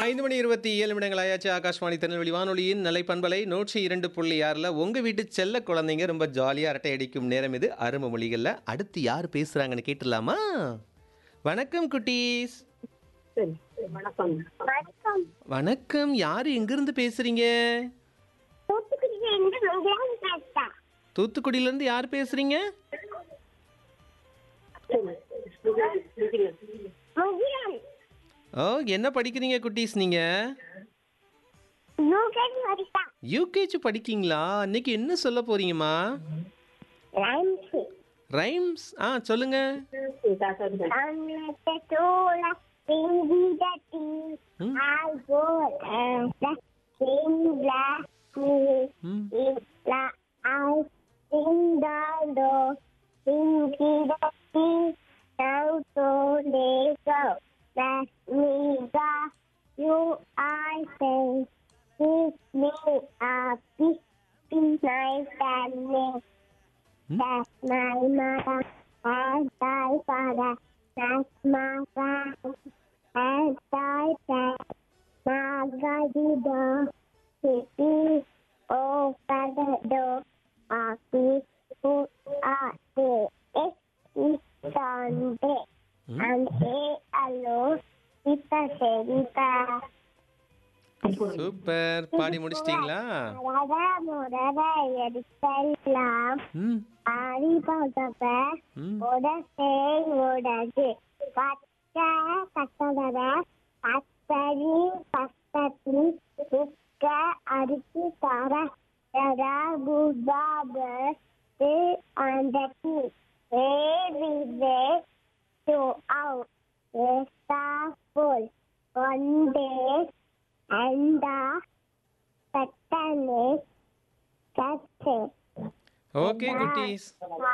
ஐந்து மணி இருபத்தி ஏழு நிமிடங்கள் ஆயாச்சு ஆகாஷ்வாணி திருநெல்வேலி வானொலியின் நிலை பண்பலை நூற்றி இரண்டு புள்ளி ஆறில் உங்கள் வீட்டு செல்ல குழந்தைங்க ரொம்ப ஜாலியாக அரட்டை அடிக்கும் நேரம் இது அருமை மொழிகளில் அடுத்து யார் பேசுகிறாங்கன்னு கேட்டுடலாமா வணக்கம் குட்டீஸ் சரி வணக்கம் வணக்கம் வணக்கம் யார் எங்கேருந்து பேசுகிறீங்க தூத்துக்குடியிலிருந்து மங்களம் பேசுறேன் தூத்துக்குடியிலேருந்து யார் பேசுகிறீங்க முகிலன் ஓ என்ன படிக்கிறீங்க குட்டீஸ் நீங்கள் யூகன் வரிசா யூகேஜி படிக்கீங்களா இன்னைக்கு என்ன சொல்ல போறீங்கம்மா ரைம்ஸ் ரைம்ஸ் ஆ சொல்லுங்க அன்னத்த தோல செங்கிடத்தி ம். ஆல்போல் செங்கிலா ம் இப்லா ஆல் சிந்தாண்டோ சிங்கிடத்தி சவுத்தோ லேகோ மீகா you I say Keep me up, keep me nice and neat. Hmm? That's my mother, and thy father. That's my father, and thy dad. Margarita, Kitty, open the door. Happy, who are they? It's Sunday. Hmm? And say hello, it's a Santa. Super பாடி முடிச்சிட்டிங்களா அழகா முரட எடுக்கலாம் ம் ஆடி பார்த்தப்ப ம் உடசே உடது பச்சை கட்டதட பச்சரி பச்சத்தி குக்க அரிசி தர தரா குபாபு அந்தத்தி ஏவிவே to out esta full one day and the Saturday Saturday okay குட்டீஸ்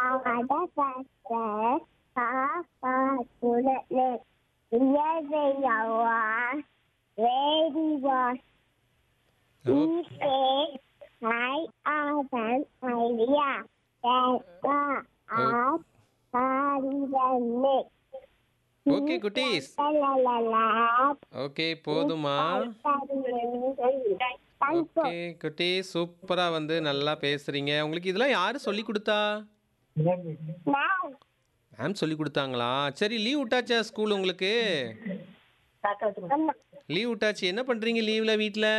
ஓகே குட்டீஸ் ஓகே போதுமா ஓகே குட்டீஸ் சூப்பராக வந்து நல்லா பேசுறீங்க உங்களுக்கு இதெல்லாம் யார் சொல்லி கொடுத்தா மேம் சொல்லி கொடுத்தாங்களா சரி லீவ் விட்டாச்சா ஸ்கூல் உங்களுக்கு லீவ் விட்டாச்சு என்ன பண்ணுறீங்க லீவில் வீட்டில்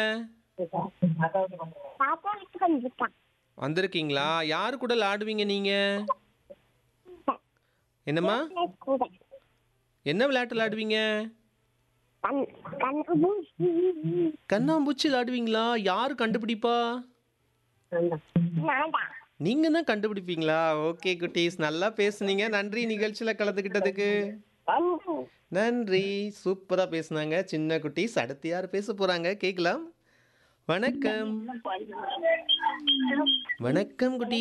பாப்பா விட்டு கொஞ்சம் வந்திருக்கீங்களா யார் கூட விளாடுவீங்க நீங்கள் என்னம்மா கூட என்ன விளையாட்டு விளையாடுவீங்க கண் கண்ணபூசி கண்ணாம்பூச்சி விளையாடுவீங்களா யார் கண்டுபிடிப்பா நான்டா நீங்கள் தான் கண்டுபிடிப்பீங்களா ஓகே குட்டீஸ் நல்லா பேசுனீங்க நன்றி நிகழ்ச்சியில் கலந்துக்கிட்டதுக்கு நன்றி நன்றி சூப்பராக பேசுனாங்க சின்ன குட்டீஸ் அடுத்து யார் பேச போகிறாங்க கேட்கலாம் வணக்கம் வணக்கம் குட்டி